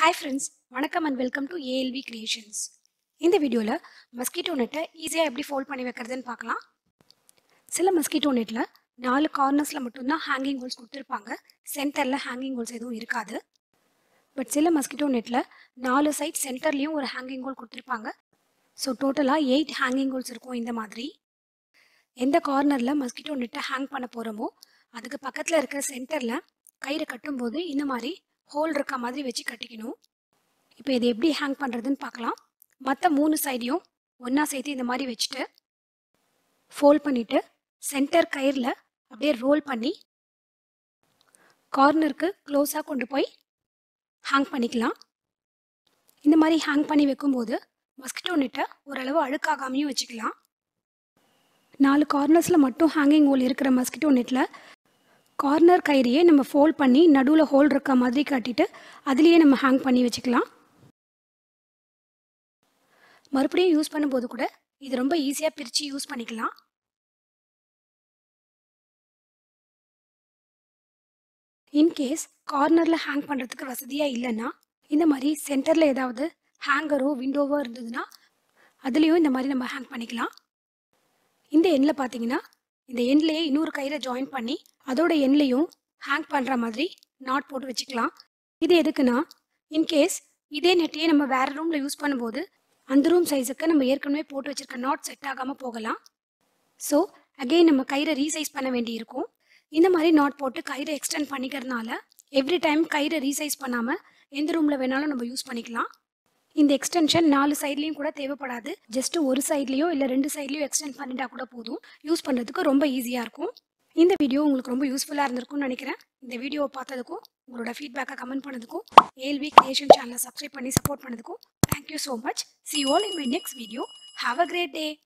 hi friends வணக்கம் and welcome to ALV creations இந்த வீடியோவில் மஸ்கிட்டோ நெட்டை ஈஸியாக எப்படி ஃபோல்ட் பண்ணி வைக்கிறதுன்னு பார்க்கலாம் சில மஸ்கிட்டோ நெட்டில் நாலு கார்னர்ஸில் மட்டும்தான் ஹேங்கிங் ஹோல்ஸ் கொடுத்துருப்பாங்க சென்டரில் ஹேங்கிங் ஹோல்ஸ் எதுவும் இருக்காது பட் சில மஸ்கிட்டோ நெட்டில் நாலு சைட் சென்டர்லேயும் ஒரு ஹேங்கிங் ஹோல் கொடுத்துருப்பாங்க ஸோ டோட்டலாக எயிட் ஹேங்கிங் ஹோல்ஸ் இருக்கும் இந்த மாதிரி எந்த கார்னரில் மஸ்கிட்டோ நெட்டை ஹேங் பண்ண போகிறோமோ அதுக்கு பக்கத்தில் இருக்கிற சென்டரில் கயிறு கட்டும்போது இந்த மாதிரி ஹோல் இருக்க மாதிரி வச்சு கட்டிக்கணும் இப்போ இது எப்படி ஹேங் பண்ணுறதுன்னு பார்க்கலாம் மற்ற மூணு சைடையும் ஒன்றா சேர்த்து இந்த மாதிரி வச்சுட்டு ஃபோல்ட் பண்ணிவிட்டு சென்டர் கயிறில் அப்படியே ரோல் பண்ணி கார்னருக்கு க்ளோஸாக கொண்டு போய் ஹேங் பண்ணிக்கலாம் இந்த மாதிரி ஹேங் பண்ணி வைக்கும்போது மஸ்கிட்டோ நெட்டை ஓரளவு அழுக்காகாமையும் வச்சுக்கலாம் நாலு கார்னர்ஸில் மட்டும் ஹேங்கிங் ஹோல் இருக்கிற மஸ்கிட்டோ நெட்டில் கார்னர் கயிறையே நம்ம ஃபோல்ட் பண்ணி நடுவில் ஹோல் இருக்க மாதிரி கட்டிட்டு அதுலேயே நம்ம ஹேங் பண்ணி வச்சுக்கலாம் மறுபடியும் யூஸ் பண்ணும்போது கூட இது ரொம்ப ஈஸியாக பிரித்து யூஸ் பண்ணிக்கலாம் இன்கேஸ் கார்னரில் ஹேங் பண்ணுறதுக்கு வசதியாக இல்லைன்னா இந்த மாதிரி சென்டரில் ஏதாவது ஹேங்கரோ விண்டோவோ இருந்ததுன்னா அதுலேயும் இந்த மாதிரி நம்ம ஹேங் பண்ணிக்கலாம் இந்த எண்ணில் பார்த்தீங்கன்னா இந்த எண்ட்லேயே இன்னொரு கயிறை ஜாயின் பண்ணி அதோட எண்ட்லேயும் ஹேங் பண்ணுற மாதிரி நாட் போட்டு வச்சுக்கலாம் இது எதுக்குன்னா இன்கேஸ் இதே நெட்டையே நம்ம வேறு ரூமில் யூஸ் பண்ணும்போது அந்த ரூம் சைஸுக்கு நம்ம ஏற்கனவே போட்டு வச்சுருக்க நாட் செட் ஆகாமல் போகலாம் ஸோ அகெயின் நம்ம கயிறை ரீசைஸ் பண்ண வேண்டி இருக்கும் இந்த மாதிரி நாட் போட்டு கயிறை எக்ஸ்டெண்ட் பண்ணிக்கிறதுனால எவ்ரி டைம் கயிறை ரீசைஸ் பண்ணாமல் எந்த ரூமில் வேணாலும் நம்ம யூஸ் பண்ணிக்கலாம் இந்த எக்ஸ்டென்ஷன் நாலு சைட்லேயும் கூட தேவைப்படாது ஜஸ்ட் ஒரு சைட்லேயோ இல்லை ரெண்டு சைட்லேயோ எக்ஸ்டெண்ட் பண்ணிட்டா கூட போதும் யூஸ் பண்ணுறதுக்கு ரொம்ப ஈஸியாக இருக்கும் இந்த வீடியோ உங்களுக்கு ரொம்ப யூஸ்ஃபுல்லாக இருந்திருக்கும்னு நினைக்கிறேன் இந்த வீடியோவை பார்த்ததுக்கும் உங்களோட ஃபீட்பேக்கை கமெண்ட் பண்ணதுக்கும் ஏஎல்வி கிரியேஷன் சேனலை சப்ஸ்கிரைப் பண்ணி சப்போர்ட் பண்ணதுக்கும் thank you so much see all in my next video have a great day